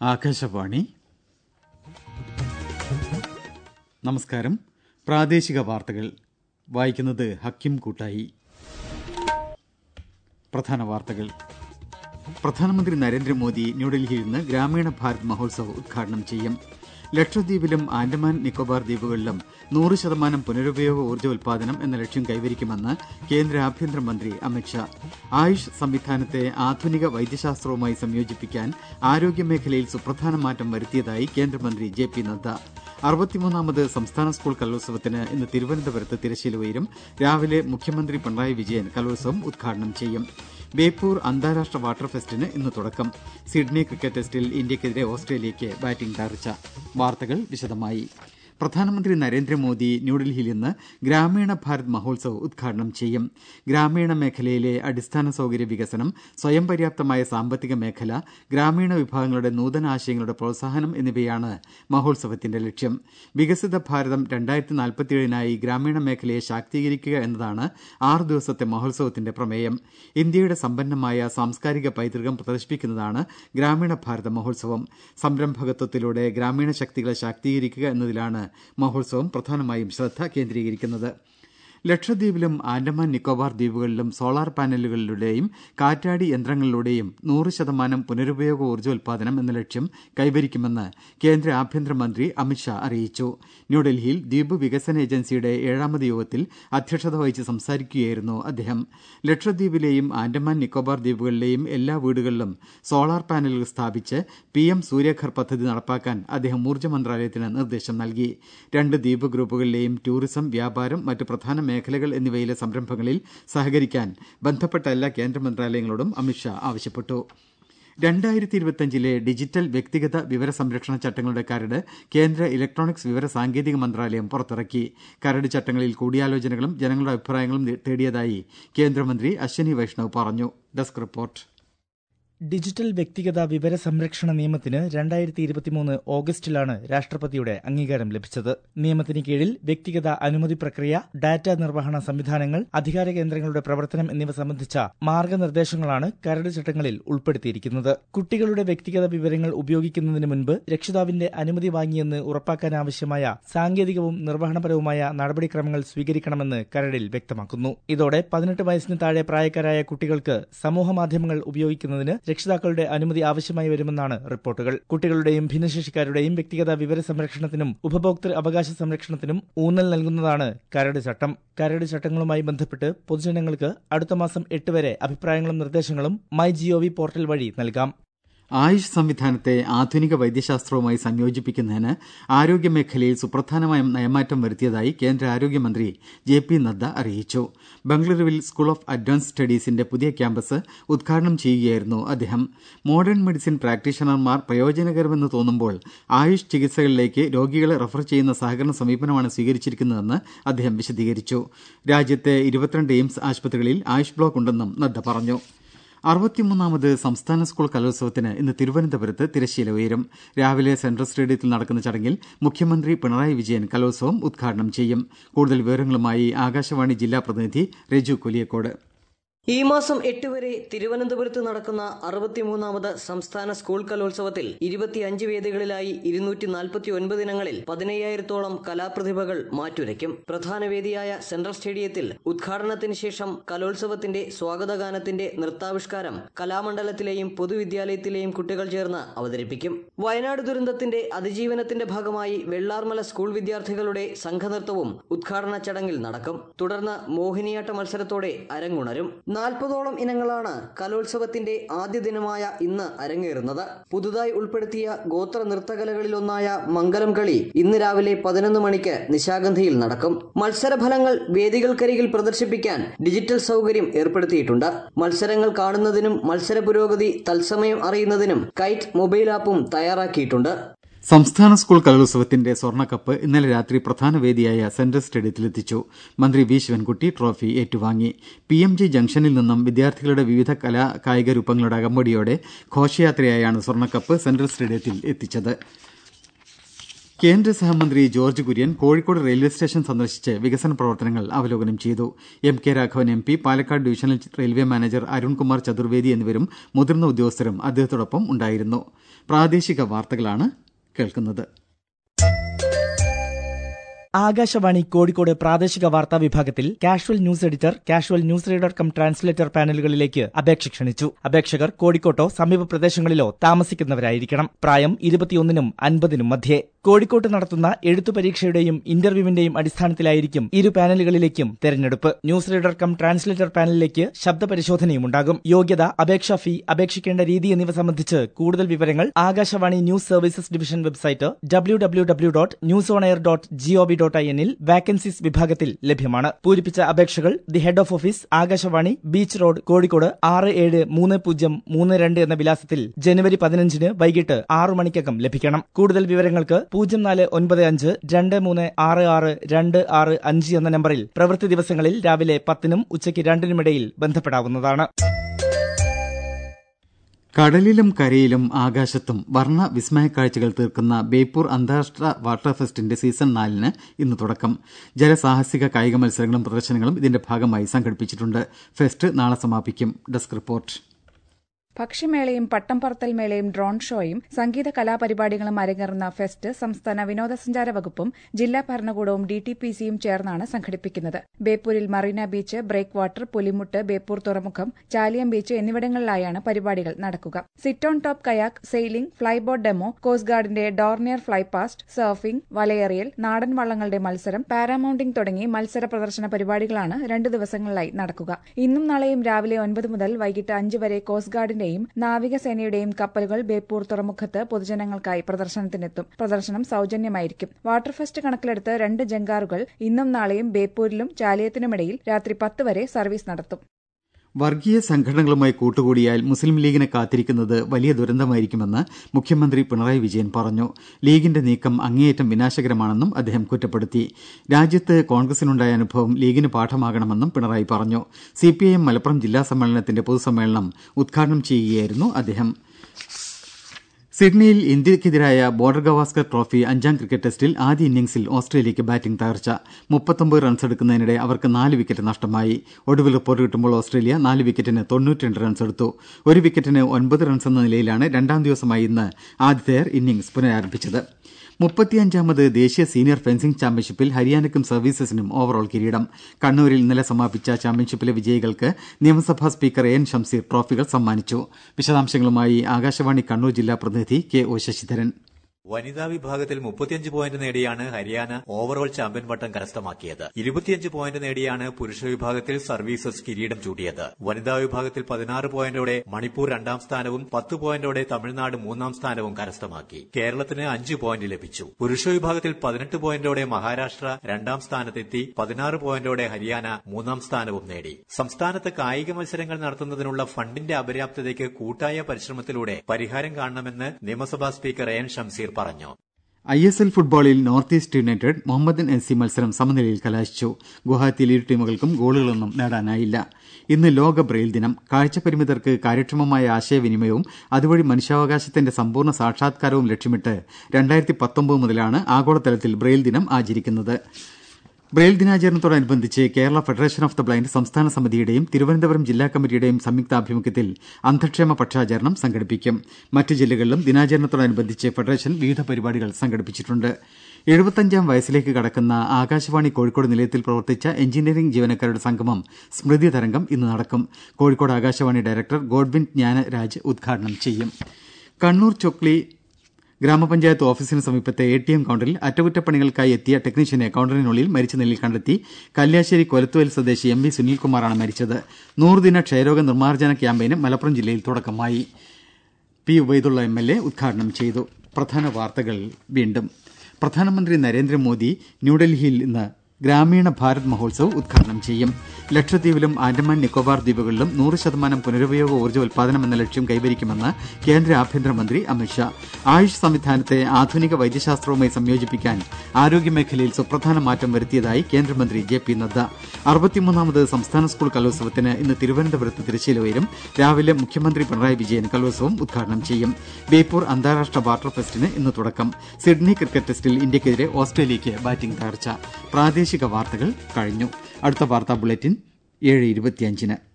ആകാശവാണി നമസ്കാരം പ്രാദേശിക വാർത്തകൾ വായിക്കുന്നത് ഹക്കിം കൂട്ടായി പ്രധാന വാർത്തകൾ പ്രധാനമന്ത്രി നരേന്ദ്രമോദി ന്യൂഡൽഹിയിൽ നിന്ന് ഗ്രാമീണ ഭാരത് മഹോത്സവ് ഉദ്ഘാടനം ചെയ്യും ലക്ഷദ്വീപിലും ആൻഡമാൻ നിക്കോബാർ ദ്വീപുകളിലും നൂറ് ശതമാനം പുനരുപയോഗ ഊർജ്ജ ഉൽപാദനം എന്ന ലക്ഷ്യം കൈവരിക്കുമെന്ന് കേന്ദ്ര ആഭ്യന്തരമന്ത്രി അമിത്ഷാ ആയുഷ് സംവിധാനത്തെ ആധുനിക വൈദ്യശാസ്ത്രവുമായി സംയോജിപ്പിക്കാൻ ആരോഗ്യമേഖലയിൽ സുപ്രധാന മാറ്റം വരുത്തിയതായി കേന്ദ്രമന്ത്രി ജെ പി നദ്ദ അറുപത്തിമൂന്നാമത് സംസ്ഥാന സ്കൂൾ കലോത്സവത്തിന് ഇന്ന് തിരുവനന്തപുരത്ത് തിരശ്ശീല ഉയരും രാവിലെ മുഖ്യമന്ത്രി പിണറായി വിജയൻ കലോത്സവം ഉദ്ഘാടനം ചെയ്യും ബേപ്പൂർ അന്താരാഷ്ട്ര വാട്ടർ ഫെസ്റ്റിന് ഇന്ന് തുടക്കം സിഡ്നി ക്രിക്കറ്റ് ടെസ്റ്റിൽ ഇന്ത്യക്കെതിരെ ഓസ്ട്രേലിയയ്ക്ക് ബാറ്റിംഗ് തകർച്ച വാർത്തകൾ വിശദമായി പ്രധാനമന്ത്രി നരേന്ദ്രമോദി ന്യൂഡൽഹിയിൽ ഇന്ന് ഗ്രാമീണ ഭാരത് മഹോത്സവ് ഉദ്ഘാടനം ചെയ്യും ഗ്രാമീണ മേഖലയിലെ അടിസ്ഥാന സൌകര്യ വികസനം സ്വയം പര്യാപ്തമായ സാമ്പത്തിക മേഖല ഗ്രാമീണ വിഭാഗങ്ങളുടെ നൂതന ആശയങ്ങളുടെ പ്രോത്സാഹനം എന്നിവയാണ് മഹോത്സവത്തിന്റെ ലക്ഷ്യം വികസിത ഭാരതം രണ്ടായിരത്തി നാൽപ്പത്തിയേഴിനായി ഗ്രാമീണ മേഖലയെ ശാക്തീകരിക്കുക എന്നതാണ് ആറ് ദിവസത്തെ മഹോത്സവത്തിന്റെ പ്രമേയം ഇന്ത്യയുടെ സമ്പന്നമായ സാംസ്കാരിക പൈതൃകം പ്രദർശിപ്പിക്കുന്നതാണ് ഗ്രാമീണ ഭാരത മഹോത്സവം സംരംഭകത്വത്തിലൂടെ ഗ്രാമീണ ശക്തികളെ ശാക്തീകരിക്കുക എന്നതിലാണ് മഹോത്സവം പ്രധാനമായും ശ്രദ്ധ കേന്ദ്രീകരിക്കുന്നത് ലക്ഷദ്വീപിലും ആൻഡമാൻ നിക്കോബാർ ദ്വീപുകളിലും സോളാർ പാനലുകളിലൂടെയും കാറ്റാടി യന്ത്രങ്ങളിലൂടെയും നൂറ് ശതമാനം പുനരുപയോഗ ഊർജ്ജോൽപാദനം എന്ന ലക്ഷ്യം കൈവരിക്കുമെന്ന് കേന്ദ്ര ആഭ്യന്തരമന്ത്രി അമിത്ഷാ അറിയിച്ചു ന്യൂഡൽഹിയിൽ ദ്വീപ് വികസന ഏജൻസിയുടെ ഏഴാമത് യോഗത്തിൽ അധ്യക്ഷത വഹിച്ച് സംസാരിക്കുകയായിരുന്നു അദ്ദേഹം ലക്ഷദ്വീപിലെയും ആൻഡമാൻ നിക്കോബാർ ദ്വീപുകളിലെയും എല്ലാ വീടുകളിലും സോളാർ പാനലുകൾ സ്ഥാപിച്ച് പി എം സൂര്യഘർ പദ്ധതി നടപ്പാക്കാൻ അദ്ദേഹം ഊർജ്ജ മന്ത്രാലയത്തിന് നിർദ്ദേശം നൽകി രണ്ട് ദ്വീപ് ഗ്രൂപ്പുകളിലെയും ടൂറിസം വ്യാപാരം മറ്റ് പ്രധാന മേഖലകൾ എന്നിവയിലെ സംരംഭങ്ങളിൽ സഹകരിക്കാൻ ബന്ധപ്പെട്ട എല്ലാ കേന്ദ്ര മന്ത്രാലയങ്ങളോടും അമിത്ഷാ ആവശ്യപ്പെട്ടു രണ്ടായിരത്തി ഇരുപത്തിയഞ്ചിലെ ഡിജിറ്റൽ വ്യക്തിഗത വിവര സംരക്ഷണ ചട്ടങ്ങളുടെ കരട് കേന്ദ്ര ഇലക്ട്രോണിക്സ് വിവര സാങ്കേതിക മന്ത്രാലയം പുറത്തിറക്കി കരട് ചട്ടങ്ങളിൽ കൂടിയാലോചനകളും ജനങ്ങളുടെ അഭിപ്രായങ്ങളും തേടിയതായി കേന്ദ്രമന്ത്രി അശ്വനി വൈഷ്ണവ് പറഞ്ഞു ഡെസ്ക് റിപ്പോർട്ട് ഡിജിറ്റൽ വ്യക്തിഗത വിവര സംരക്ഷണ നിയമത്തിന് രണ്ടായിരത്തി ഇരുപത്തിമൂന്ന് ഓഗസ്റ്റിലാണ് രാഷ്ട്രപതിയുടെ അംഗീകാരം ലഭിച്ചത് നിയമത്തിന് കീഴിൽ വ്യക്തിഗത അനുമതി പ്രക്രിയ ഡാറ്റ നിർവഹണ സംവിധാനങ്ങൾ അധികാര കേന്ദ്രങ്ങളുടെ പ്രവർത്തനം എന്നിവ സംബന്ധിച്ച മാർഗനിർദ്ദേശങ്ങളാണ് കരട് ചട്ടങ്ങളിൽ ഉൾപ്പെടുത്തിയിരിക്കുന്നത് കുട്ടികളുടെ വ്യക്തിഗത വിവരങ്ങൾ ഉപയോഗിക്കുന്നതിന് മുൻപ് രക്ഷിതാവിന്റെ അനുമതി വാങ്ങിയെന്ന് ഉറപ്പാക്കാനാവശ്യമായ സാങ്കേതികവും നിർവഹണപരവുമായ നടപടിക്രമങ്ങൾ സ്വീകരിക്കണമെന്ന് കരടിൽ വ്യക്തമാക്കുന്നു ഇതോടെ പതിനെട്ട് വയസ്സിന് താഴെ പ്രായക്കാരായ കുട്ടികൾക്ക് സമൂഹമാധ്യമങ്ങൾ ഉപയോഗിക്കുന്നതിന് രക്ഷിതാക്കളുടെ അനുമതി ആവശ്യമായി വരുമെന്നാണ് റിപ്പോർട്ടുകൾ കുട്ടികളുടെയും ഭിന്നശേഷിക്കാരുടെയും വ്യക്തിഗത വിവര സംരക്ഷണത്തിനും ഉപഭോക്തൃ അവകാശ സംരക്ഷണത്തിനും ഊന്നൽ നൽകുന്നതാണ് കരട് ചട്ടം കരട് ചട്ടങ്ങളുമായി ബന്ധപ്പെട്ട് പൊതുജനങ്ങൾക്ക് അടുത്ത മാസം എട്ട് വരെ അഭിപ്രായങ്ങളും നിർദ്ദേശങ്ങളും മൈ ജിഒവി പോർട്ടൽ വഴി നൽകാം ആയുഷ് സംവിധാനത്തെ ആധുനിക വൈദ്യശാസ്ത്രവുമായി സംയോജിപ്പിക്കുന്നതിന് ആരോഗ്യമേഖലയിൽ സുപ്രധാനമായ നയമാറ്റം വരുത്തിയതായി കേന്ദ്ര ആരോഗ്യമന്ത്രി ജെ പി നദ്ദ അറിയിച്ചു ബംഗളൂരുവിൽ സ്കൂൾ ഓഫ് അഡ്വാൻസ് സ്റ്റഡീസിന്റെ പുതിയ ക്യാമ്പസ് ഉദ്ഘാടനം ചെയ്യുകയായിരുന്നു അദ്ദേഹം മോഡേൺ മെഡിസിൻ പ്രാക്ടീഷണർമാർ പ്രയോജനകരമെന്ന് തോന്നുമ്പോൾ ആയുഷ് ചികിത്സകളിലേക്ക് രോഗികളെ റഫർ ചെയ്യുന്ന സഹകരണ സമീപനമാണ് സ്വീകരിച്ചിരിക്കുന്നതെന്ന് അദ്ദേഹം വിശദീകരിച്ചു രാജ്യത്തെ ഇരുപത്തിരണ്ട് എയിംസ് ആശുപത്രികളിൽ ആയുഷ് ബ്ലോക്ക് ഉണ്ടെന്നും നദ്ദ പറഞ്ഞു അറുപത്തിമൂന്നാമത് സംസ്ഥാന സ്കൂൾ കലോത്സവത്തിന് ഇന്ന് തിരുവനന്തപുരത്ത് തിരശ്ശീല ഉയരും രാവിലെ സെൻട്രൽ സ്റ്റേഡിയത്തിൽ നടക്കുന്ന ചടങ്ങിൽ മുഖ്യമന്ത്രി പിണറായി വിജയൻ കലോത്സവം ഉദ്ഘാടനം ചെയ്യും കൂടുതൽ വിവരങ്ങളുമായി ആകാശവാണി ജില്ലാ പ്രതിനിധി രജു കൊലിയക്കോട് ഈ മാസം എട്ട് വരെ തിരുവനന്തപുരത്ത് നടക്കുന്ന അറുപത്തിമൂന്നാമത് സംസ്ഥാന സ്കൂൾ കലോത്സവത്തിൽ ഇരുപത്തിയഞ്ച് വേദികളിലായി ഇരുന്നൂറ്റി നാൽപ്പത്തി ഒൻപത് ഇനങ്ങളിൽ പതിനയ്യായിരത്തോളം കലാപ്രതിഭകൾ മാറ്റുരയ്ക്കും പ്രധാന വേദിയായ സെൻട്രൽ സ്റ്റേഡിയത്തിൽ ഉദ്ഘാടനത്തിന് ശേഷം കലോത്സവത്തിന്റെ സ്വാഗതഗാനത്തിന്റെ നൃത്താവിഷ്കാരം കലാമണ്ഡലത്തിലെയും പൊതുവിദ്യാലയത്തിലെയും കുട്ടികൾ ചേർന്ന് അവതരിപ്പിക്കും വയനാട് ദുരന്തത്തിന്റെ അതിജീവനത്തിന്റെ ഭാഗമായി വെള്ളാർമല സ്കൂൾ വിദ്യാർത്ഥികളുടെ സംഘനൃത്തവും ഉദ്ഘാടന ചടങ്ങിൽ നടക്കും തുടർന്ന് മോഹിനിയാട്ട മത്സരത്തോടെ അരങ്ങുണരും നാൽപ്പതോളം ഇനങ്ങളാണ് കലോത്സവത്തിന്റെ ആദ്യ ദിനമായ ഇന്ന് അരങ്ങേറുന്നത് പുതുതായി ഉൾപ്പെടുത്തിയ ഗോത്ര നൃത്തകലകളിലൊന്നായ മംഗലം കളി ഇന്ന് രാവിലെ പതിനൊന്ന് മണിക്ക് നിശാഗന്ധിയിൽ നടക്കും മത്സരഫലങ്ങൾ വേദികൾക്കരികിൽ പ്രദർശിപ്പിക്കാൻ ഡിജിറ്റൽ സൗകര്യം ഏർപ്പെടുത്തിയിട്ടുണ്ട് മത്സരങ്ങൾ കാണുന്നതിനും മത്സര പുരോഗതി തത്സമയം അറിയുന്നതിനും കൈറ്റ് മൊബൈൽ ആപ്പും തയ്യാറാക്കിയിട്ടുണ്ട് സംസ്ഥാന സ്കൂൾ കലോത്സവത്തിന്റെ സ്വർണ്ണക്കപ്പ് ഇന്നലെ രാത്രി പ്രധാന വേദിയായ സെൻട്രൽ സ്റ്റേഡിയത്തിലെത്തിച്ചു മന്ത്രി വി ശിവൻകുട്ടി ട്രോഫി ഏറ്റുവാങ്ങി പി എം ജി ജംഗ്ഷനിൽ നിന്നും വിദ്യാർത്ഥികളുടെ വിവിധ കലാ കായിക രൂപങ്ങളുടെ അകമ്പടിയോടെ ഘോഷയാത്രയായാണ് സ്വർണ്ണക്കപ്പ് സെൻട്രൽ സ്റ്റേഡിയത്തിൽ എത്തിച്ചത് കേന്ദ്ര സഹമന്ത്രി ജോർജ് കുര്യൻ കോഴിക്കോട് റെയിൽവേ സ്റ്റേഷൻ സന്ദർശിച്ച് വികസന പ്രവർത്തനങ്ങൾ അവലോകനം ചെയ്തു M K Raghavan M P Palakkad divisional railway manager Arunkumar Chaturvedi എന്നിവരും മുതിർന്ന ഉദ്യോഗസ്ഥരും അദ്ദേഹത്തോടൊപ്പം ഉണ്ടായിരുന്നു പ്രാദേശിക വാർത്തകളാണ് കേൾക്കുന്നത് ആകാശവാണി കോഴിക്കോട് പ്രാദേശിക വാർത്താ വിഭാഗത്തിൽ casual news editor casual news reader cum translator പാനലുകളിലേക്ക് അപേക്ഷ ക്ഷണിച്ചു അപേക്ഷകർ കോഴിക്കോട്ടോ സമീപ പ്രദേശങ്ങളിലോ താമസിക്കുന്നവരായിരിക്കണം പ്രായം ഇരുപത്തിയൊന്നിനും അൻപതിനും മധ്യേ കോഴിക്കോട്ട് നടത്തുന്ന എഴുത്തു പരീക്ഷയുടെയും ഇന്റർവ്യൂവിന്റെയും അടിസ്ഥാനത്തിലായിരിക്കും ഇരു പാനലുകളിലേക്കും തെരഞ്ഞെടുപ്പ് ന്യൂസ് റീഡർ കം ട്രാൻസ്ലേറ്റർ പാനലിലേക്ക് ശബ്ദ പരിശോധനയും ഉണ്ടാകും യോഗ്യത അപേക്ഷാ ഫീ അപേക്ഷിക്കേണ്ട രീതി എന്നിവ സംബന്ധിച്ച് കൂടുതൽ വിവരങ്ങൾ Akashvani news services division website W W W dot news on air dot gov dot I എന്നിൽ വാക്കൻസീസ് വിഭാഗത്തിൽ ലഭ്യമാണ് പൂരിപ്പിച്ച അപേക്ഷകൾ the head of office Akashvani beach road Kozhikode ആറ് ഏഴ് മൂന്ന് പൂജ്യം മൂന്ന് രണ്ട് എന്ന വിലാസത്തിൽ ജനുവരി പതിനഞ്ചിന് വൈകിട്ട് ആറു മണിക്കകം ലഭിക്കണം കൂടുതൽ വിവരങ്ങൾക്ക് പൂജ്യം നാല് ഒൻപത് അഞ്ച് രണ്ട് മൂന്ന് ആറ് ആറ് രണ്ട് ആറ് അഞ്ച് എന്ന നമ്പറിൽ പ്രവൃത്തി ദിവസങ്ങളിൽ രാവിലെ പത്തിനും ഉച്ചയ്ക്ക് രണ്ടിനുമിടയിൽ ബന്ധപ്പെടാവുന്നതാണ് കടലിലും കരയിലും ആകാശത്തും വർണ്ണ വിസ്മയ കാഴ്ചകൾ തീർക്കുന്ന ബേപ്പൂർ അന്താരാഷ്ട്ര വാട്ടർ ഫെസ്റ്റിന്റെ സീസൺ നാലിന് ഇന്ന് തുടക്കം ജലസാഹസിക കായിക മത്സരങ്ങളും പ്രദർശനങ്ങളും ഇതിന്റെ ഭാഗമായി സംഘടിപ്പിച്ചിട്ടുണ്ട് ഫെസ്റ്റ് നാളെ സമാപിക്കും ഡെസ്ക് റിപ്പോർട്ട് ഭക്ഷ്യമേളയും പട്ടം പറത്തൽ മേളയും ഡ്രോൺ ഷോയും സംഗീത കലാപരിപാടികളും അരങ്ങേറുന്ന ഫെസ്റ്റ് സംസ്ഥാന വിനോദസഞ്ചാര വകുപ്പും ജില്ലാ ഭരണകൂടവും ഡി ടി പി സിയും ചേർന്നാണ് സംഘടിപ്പിക്കുന്നത് ബേപ്പൂരിൽ മറീന ബീച്ച് ബ്രേക്ക് വാട്ടർ പുലിമുട്ട് ബേപ്പൂർ തുറമുഖം ചാലിയം ബീച്ച് എന്നിവിടങ്ങളിലായാണ് പരിപാടികൾ നടക്കുക sit on top kayak sailing flyboat demo coast ഗാർഡിന്റെ ഡോർണിയർ ഫ്ലൈ പാസ്റ്റ് സർഫിംഗ് വലയേറിയൽ നാടൻ വള്ളങ്ങളുടെ മത്സരം പാരാമൌണ്ടിംഗ് തുടങ്ങി മത്സര പ്രദർശന പരിപാടികളാണ് രണ്ട് ദിവസങ്ങളിലായി നടക്കുക ഇന്നും നാളെയും രാവിലെ ഒൻപത് മുതൽ വൈകിട്ട് അഞ്ച് വരെ കോസ്റ്റ് ഗാർഡിന്റെ യും നാവികസേനയുടെയും കപ്പലുകൾ ബേപ്പൂർ തുറമുഖത്ത് പൊതുജനങ്ങൾക്കായി പ്രദർശനത്തിനെത്തും പ്രദർശനം സൌജന്യമായിരിക്കും വാട്ടർ ഫെസ്റ്റ് കണക്കിലെടുത്ത് രണ്ട് ജങ്കാറുകൾ ഇന്നും നാളെയും ബേപ്പൂരിലും ചാലിയത്തിനുമിടയിൽ രാത്രി പത്ത് വരെ സർവീസ് നടത്തും വർഗീയ സംഘടനകളുമായി കൂട്ടുകൂടിയാൽ മുസ്ലിം ലീഗിനെ കാത്തിരിക്കുന്നത് വലിയ ദുരന്തമായിരിക്കുമെന്ന് മുഖ്യമന്ത്രി പിണറായി വിജയൻ പറഞ്ഞു ലീഗിന്റെ നീക്കം അങ്ങേയറ്റം വിനാശകരമാണെന്നും അദ്ദേഹം കുറ്റപ്പെടുത്തി രാജ്യത്ത് കോൺഗ്രസിനുണ്ടായ അനുഭവം ലീഗിന് പാഠമാകണമെന്നും പിണറായി പറഞ്ഞു സിപിഐഎം മലപ്പുറം ജില്ലാ സമ്മേളനത്തിന്റെ പൊതുസമ്മേളനം ഉദ്ഘാടനം ചെയ്യുകയായിരുന്നു അദ്ദേഹം സിഡ്നിയിൽ ഇന്ത്യക്കെതിരായ ബോർഡർ ഗവാസ്കർ ട്രോഫി അഞ്ചാം ക്രിക്കറ്റ് ടെസ്റ്റിൽ ആദ്യ ഇന്നിംഗ്സിൽ ഓസ്ട്രേലിയക്ക് ബാറ്റിംഗ് തകർച്ച മുപ്പത്തൊമ്പത് റൺസ് എടുക്കുന്നതിനിടെ അവർക്ക് നാല് വിക്കറ്റ് നഷ്ടമായി ഒടുവിൽ റിപ്പോർട്ട് കിട്ടുമ്പോൾ ഓസ്ട്രേലിയ നാല് വിക്കറ്റിന് തൊണ്ണൂറ്റിരണ്ട് റൺസ് എടുത്തു ഒരു വിക്കറ്റിന് ഒൻപത് റൺസ് എന്ന നിലയിലാണ് രണ്ടാം ദിവസമായി ഇന്ന് ആതിഥേയർ ഇന്നിംഗ്സ് പുനരാരംഭിച്ചത് മുപ്പത്തിയഞ്ചാമത് ദേശീയ സീനിയർ ഫെൻസിംഗ് ചാമ്പ്യൻഷിപ്പിൽ ഹരിയാനയ്ക്കും സർവീസസിനും ഓവറോൾ കിരീടം കണ്ണൂരിൽ ഇന്നലെ സമാപിച്ച ചാമ്പ്യൻഷിപ്പിലെ വിജയികൾക്ക് നിയമസഭാ സ്പീക്കർ എ എൻ ഷംസീർ ട്രോഫികൾ സമ്മാനിച്ചു വിശദാംശങ്ങളുമായി ആകാശവാണി കണ്ണൂർ ജില്ലാ പ്രതിനിധി കെ ഒ ശശിധരൻ വനിതാ വിഭാഗത്തിൽ മുപ്പത്തിയഞ്ച് പോയിന്റ് നേടിയാണ് ഹരിയാന ഓവറോൾ ചാമ്പ്യൻ പട്ടം കരസ്ഥമാക്കിയത് ഇരുപത്തിയഞ്ച് പോയിന്റ് നേടിയാണ് പുരുഷ വിഭാഗത്തിൽ സർവീസസ് കിരീടം ചൂടിയത് വനിതാ വിഭാഗത്തിൽ പതിനാറ് പോയിന്റോടെ മണിപ്പൂർ രണ്ടാം സ്ഥാനവും പത്ത് പോയിന്റോടെ തമിഴ്നാട് മൂന്നാം സ്ഥാനവും കരസ്ഥമാക്കി കേരളത്തിന് അഞ്ച് പോയിന്റ് ലഭിച്ചു പുരുഷ വിഭാഗത്തിൽ പതിനെട്ട് പോയിന്റോടെ മഹാരാഷ്ട്ര രണ്ടാം സ്ഥാനത്തെത്തി പതിനാറ് പോയിന്റോടെ ഹരിയാന മൂന്നാം സ്ഥാനവും നേടി സംസ്ഥാനത്ത് കായിക മത്സരങ്ങൾ നടത്തുന്നതിനുള്ള ഫണ്ടിന്റെ അപര്യാപ്തതയ്ക്ക് കൂട്ടായ പരിശ്രമത്തിലൂടെ പരിഹാരം കാണണമെന്ന് നിയമസഭാ സ്പീക്കർ എ എൻ ഷംസീർ പറഞ്ഞു ഐ എസ് എൽ ഫുട്ബോളിൽ North East United Mohammedan F C മത്സരം സമനിലയിൽ കലാശിച്ചു ഗുവാഹത്തിയിൽ ഇരു ടീമുകൾക്കും ഗോളുകളൊന്നും നേടാനായില്ല ഇന്ന് ലോക ബ്രെയിൽ ദിനം കാഴ്ചപരിമിതർക്ക് കാര്യക്ഷമമായ ആശയവിനിമയവും അതുവഴി മനുഷ്യാവകാശത്തിന്റെ സമ്പൂർണ്ണ സാക്ഷാത്കാരവും ലക്ഷ്യമിട്ട് രണ്ടായിരത്തി പത്തൊമ്പത് മുതലാണ് ആഗോളതലത്തിൽ ബ്രെയിൽ ദിനം ആചരിക്കുന്നത് ബ്രെയിൽ ദിനാചരണത്തോടനുബന്ധിച്ച് Kerala federation of the blind സംസ്ഥാന സമിതിയുടെയും തിരുവനന്തപുരം ജില്ലാ കമ്മിറ്റിയുടെയും സംയുക്താഭിമുഖ്യത്തിൽ അന്ധക്ഷേമ പക്ഷാചരണം സംഘടിപ്പിക്കും മറ്റ് ജില്ലകളിലും ദിനാചരണത്തോടനുബന്ധിച്ച് ഫെഡറേഷൻ വിവിധ പരിപാടികൾ സംഘടിപ്പിച്ചിട്ടുണ്ട് എഴുപത്തഞ്ചാം വയസ്സിലേക്ക് കടക്കുന്ന ആകാശവാണി കോഴിക്കോട് നിലയത്തിൽ പ്രവർത്തിച്ച എഞ്ചിനീയറിംഗ് ജീവനക്കാരുടെ സംഗമം സ്മൃതി തരംഗം ഇന്ന് നടക്കും കോഴിക്കോട് ആകാശവാണി ഡയറക്ടർ ഗോഡ്വിൻ ജ്ഞാനരാജ് ഉദ്ഘാടനം ചെയ്യും കണ്ണൂർ ചൊക്ലി ഗ്രാമപഞ്ചായത്ത് ഓഫീസിന് സമീപത്തെ എ ടി എം കൌണ്ടറിൽ അറ്റകുറ്റപ്പണികൾക്കായി എത്തിയ ടെക്നീഷ്യനെ കൌണ്ടറിനുള്ളിൽ മരിച്ച നിലയിൽ കണ്ടെത്തി കല്യാശ്ശേരി കൊലത്തുവൽ സ്വദേശി എം വി സുനിൽകുമാറാണ് മരിച്ചത് നൂറുദിന ക്ഷയരോഗ നിർമ്മാർജ്ജന ക്യാമ്പയിന് മലപ്പുറം ജില്ലയിൽ തുടക്കമായി P Ubaidulla M L A ഉദ്ഘാടനം ചെയ്തു പ്രധാന വാർത്തകൾ വീണ്ടും പ്രധാനമന്ത്രി നരേന്ദ്രമോദി ന്യൂഡൽഹിയിൽ ഇന്ന് ഗ്രാമീണ ഭാരത് മഹോത്സവ് ഉദ്ഘാടനം ചെയ്യും ലക്ഷദ്വീപിലും ആൻഡമാൻ നിക്കോബാർ ദ്വീപുകളിലും നൂറ് ശതമാനം പുനരുപയോഗ ഊർജ്ജ ഉൽപാദനം എന്ന ലക്ഷ്യം കൈവരിക്കുമെന്ന് കേന്ദ്ര ആഭ്യന്തരമന്ത്രി അമിത്ഷാ ആയുഷ് സംവിധാനത്തെ ആധുനിക വൈദ്യശാസ്ത്രവുമായി സംയോജിപ്പിക്കാൻ ആരോഗ്യമേഖലയിൽ സുപ്രധാന മാറ്റം വരുത്തിയതായി കേന്ദ്രമന്ത്രി ജെ പി നദ്ദ അറുപത്തിമൂന്നാമത് സംസ്ഥാന സ്കൂൾ കലോത്സവത്തിന് ഇന്ന് തിരുവനന്തപുരത്ത് തിരശ്ശീല ഉയരും രാവിലെ മുഖ്യമന്ത്രി പിണറായി വിജയൻ കലോത്സവം ഉദ്ഘാടനം ചെയ്യും ബേപ്പൂർ അന്താരാഷ്ട്ര വാട്ടർ ഫെസ്റ്റിന് ഇന്ന് തുടക്കം സിഡ്നി ക്രിക്കറ്റ് ടെസ്റ്റിൽ ഇന്ത്യക്കെതിരെ ഓസ്ട്രേലിയയ്ക്ക് ബാറ്റിംഗ് തകർച്ച പ്രാദേശിക വാർത്തകൾ കഴിഞ്ഞു അടുത്ത വാർത്താ ബുള്ളറ്റിൻ ഏഴ് ഇരുപത്തിയഞ്ചിന്